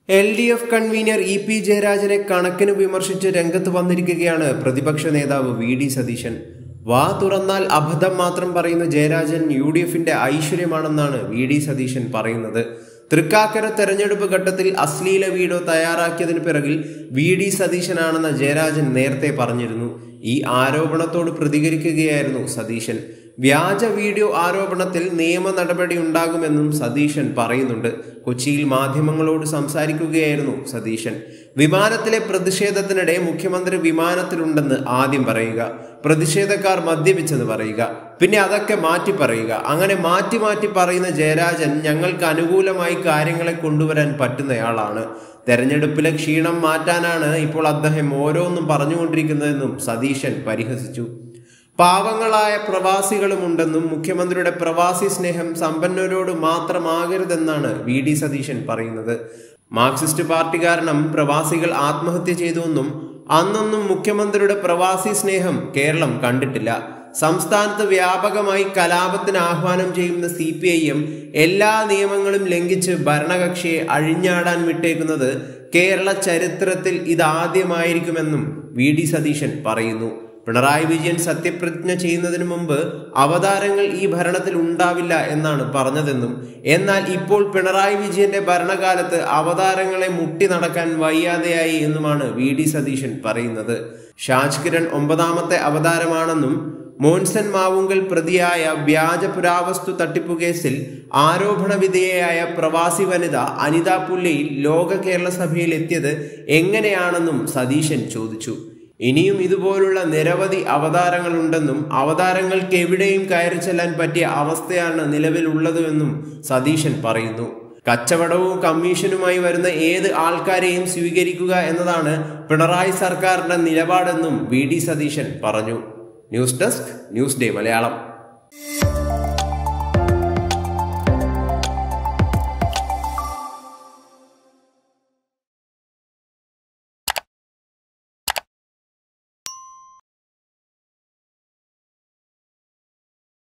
L D F convener E P ജയരാജനെ കണക്കിന് വിമർശിച്ച് രംഗത്ത് വന്നിരിക്കുകയാണ് പ്രതിപക്ഷ നേതാവ് വി ഡി സതീശൻ വാ തുറന്നാൽ അബദ്ധം മാത്രം പറയുന്ന ജയരാജൻ യു ഡി എഫിന്റെ ഐശ്വര്യമാണെന്നാണ് വി ഡി സതീശൻ പറയുന്നത് തൃക്കാക്കര തെരഞ്ഞെടുപ്പ് ഘട്ടത്തിൽ അശ്ലീല വീഡിയോ തയ്യാറാക്കിയതിന് പിറകിൽ വി ഡി സതീശനാണെന്ന് ജയരാജൻ നേരത്തെ പറഞ്ഞിരുന്നു ഈ ആരോപണത്തോട് പ്രതികരിക്കുകയായിരുന്നു സതീശൻ വ്യാജ വീഡിയോ ആരോപണത്തിൽ നിയമ നടപടി ഉണ്ടാകുമെന്നും സതീശൻ പറയുന്നുണ്ട് കൊച്ചിയിൽ മാധ്യമങ്ങളോട് സംസാരിക്കുകയായിരുന്നു സതീശൻ വിമാനത്തിലെ പ്രതിഷേധത്തിനിടെ മുഖ്യമന്ത്രി വിമാനത്തിലുണ്ടെന്ന് ആദ്യം പറയുക പ്രതിഷേധക്കാർ മദ്യപിച്ചെന്ന് പറയുക പിന്നെ അതൊക്കെ മാറ്റി പറയുക അങ്ങനെ മാറ്റി മാറ്റി പറയുന്ന ജയരാജൻ ഞങ്ങൾക്ക് അനുകൂലമായി കാര്യങ്ങളെ കൊണ്ടുവരാൻ പറ്റുന്നയാളാണ് തെരഞ്ഞെടുപ്പിലെ ക്ഷീണം മാറ്റാനാണ് ഇപ്പോൾ അദ്ദേഹം ഓരോന്നും പറഞ്ഞുകൊണ്ടിരിക്കുന്നതെന്നും സതീശൻ പരിഹസിച്ചു പാവങ്ങളായ പ്രവാസികളുമുണ്ടെന്നും മുഖ്യമന്ത്രിയുടെ പ്രവാസി സ്നേഹം സമ്പന്നരോട് മാത്രമാകരുതെന്നാണ് വി ഡി സതീശൻ പറയുന്നത് മാർക്സിസ്റ്റ് പാർട്ടി കാരണം പ്രവാസികൾ ആത്മഹത്യ ചെയ്തുവെന്നും അന്നൊന്നും മുഖ്യമന്ത്രിയുടെ പ്രവാസി സ്നേഹം കേരളം കണ്ടിട്ടില്ല സംസ്ഥാനത്ത് വ്യാപകമായി കലാപത്തിന് ആഹ്വാനം ചെയ്യുന്ന സി പി ഐ എം എല്ലാ നിയമങ്ങളും ലംഘിച്ച് ഭരണകക്ഷിയെ അഴിഞ്ഞാടാൻ വിട്ടേക്കുന്നത് കേരള ചരിത്രത്തിൽ ഇതാദ്യമായിരിക്കുമെന്നും വി ഡി സതീശൻ പറയുന്നു പിണറായി വിജയൻ സത്യപ്രതിജ്ഞ ചെയ്യുന്നതിന് മുമ്പ് അവതാരങ്ങൾ ഈ ഭരണത്തിൽ ഉണ്ടാവില്ല എന്നാണ് പറഞ്ഞതെന്നും എന്നാൽ ഇപ്പോൾ പിണറായി വിജയന്റെ ഭരണകാലത്ത് അവതാരങ്ങളെ മുട്ടി നടക്കാൻ വയ്യാതെയായി എന്നുമാണ് വി ഡി സതീശൻ പറയുന്നത് ഷാജ് കിരൺ ഒമ്പതാമത്തെ അവതാരമാണെന്നും മോൻസൻ മാവുങ്കൽ പ്രതിയായ വ്യാജ പുരാവസ്തു തട്ടിപ്പു കേസിൽ ആരോപണ വിധേയയായ പ്രവാസി വനിത അനിത പുല്ലയിൽ ലോക കേരള സഭയിൽ എത്തിയത് എങ്ങനെയാണെന്നും സതീശൻ ചോദിച്ചു ഇനിയും ഇതുപോലുള്ള നിരവധി അവതാരങ്ങളുണ്ടെന്നും അവതാരങ്ങൾക്ക് എവിടെയും കയറി ചെല്ലാൻ പറ്റിയ അവസ്ഥയാണ് നിലവിലുള്ളതെന്നും സതീശൻ പറയുന്നു കച്ചവടവും കമ്മീഷനുമായി വരുന്ന ഏത് ആൾക്കാരെയും സ്വീകരിക്കുക എന്നതാണ് പിണറായി സർക്കാരിന്റെ നിലപാടെന്നും വി ഡി സതീശൻ പറഞ്ഞു news desk news day Malayalam